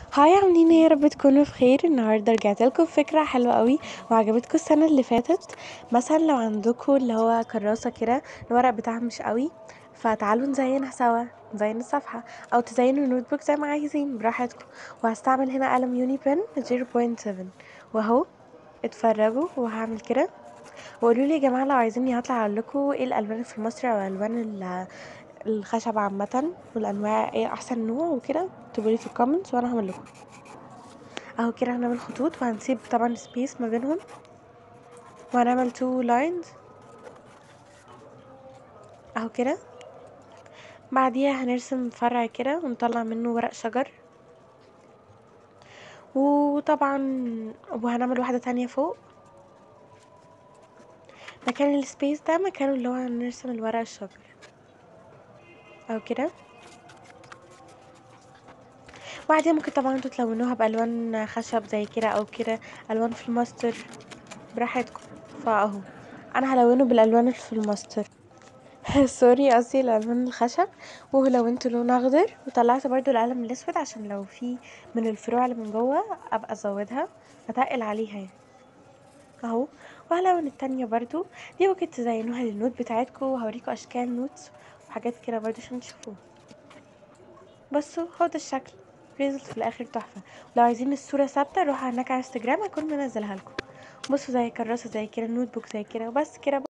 هاي عاملين ايه يا رب تكونوا بخير النهارده رجعت لكم بفكره حلوه قوي وعجبتكم السنه اللي فاتت مثلا لو عندكم اللي هو كراسه كده الورق بتاعها مش قوي فتعالوا نزينها سوا نزين الصفحة أو تزينوا النوت بوك زي ما عايزين براحتكم وهستعمل هنا قلم يوني بن 0.7 وأهو اتفرجوا وهعمل كده وقولوا لي يا جماعة لو عايزيني هطلع اقول لكم ايه الألوان في مصر أو ألوان ال- الخشب عامة والأنواع ايه أحسن نوع وكده اكتبولي في الكومنتس وأنا هعمل لكم اهو كده هنعمل خطوط وهنسيب طبعا سبيس ما بينهم وهنعمل تو لاينز اهو كده بعديها هنرسم فرع كده ونطلع منه ورق شجر وطبعا وهنعمل واحدة تانية فوق مكان السبيس ده مكانه اللي هو هنرسم الورق الشجر اهو كده وبعدين ممكن طبعا انتوا تلونوها بألوان خشب زي كده او كده ألوان في الماستر براحتكم فاهو انا هلونه بالألوان اللي في الماستر سوري قصدي الألوان الخشب ولونت لون اخضر وطلعت برضو القلم الاسود عشان لو في من الفروع اللي من جوه ابقى ازودها اتقل عليها يعني اهو وهلون التانية برضو دي ممكن تزينوها للنوت بتاعتكم وهوريكم اشكال نوتس وحاجات كده برضو عشان تشوفوها بصوا هو ده الشكل ريزلت في الاخر تحفه لو عايزين الصوره ثابته روحوا هناك على انستجرام هكون منزلها لكم بصوا زي كراسه زي كده نوت بوك زي كده وبس كده